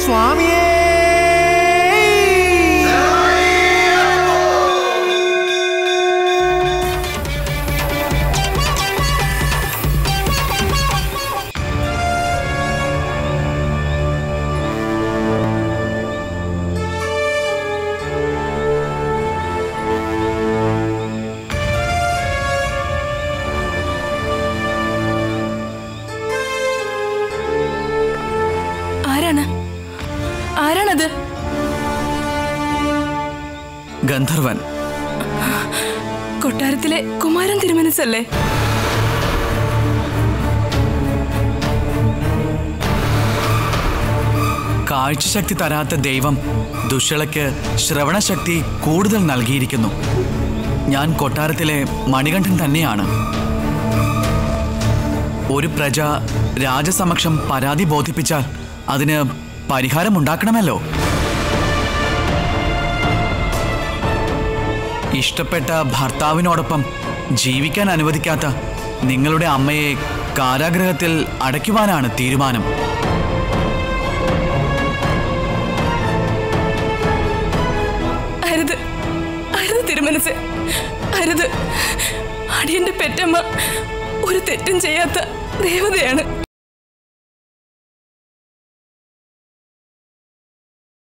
സ്വാമിയേ ആരാണ് ആരാണത് ഗന്ധർവൻ കൊട്ടാരത്തിലെ കുമാരൻ തിരുമനസല്ലേ കാഴ്ചശക്തി തരാത്ത ദൈവം ദുഷ്യളയ്ക്ക് ശ്രവണശക്തി കൂടുതൽ നൽകിയിരിക്കുന്നു ഞാൻ കൊട്ടാരത്തിലെ മണികണ്ഠൻ തന്നെയാണ് ഒരു പ്രജ രാജസമക്ഷം പരാതി ബോധിപ്പിച്ചാൽ അതിന് പരിഹാരമുണ്ടാക്കണമല്ലോ ഇഷ്ടപ്പെട്ട ഭർത്താവിനോടൊപ്പം ജീവിക്കാൻ അനുവദിക്കാത്ത നിങ്ങളുടെ അമ്മയെ കാരാഗൃഹത്തിൽ അടയ്ക്കുവാനാണ് തീരുമാനം അരുത് അരുത് തിരുമനസ് അരുത് അടിയന്റെ പെറ്റമ്മ ഒരു തെറ്റും ചെയ്യാത്ത ദേവതയാണ്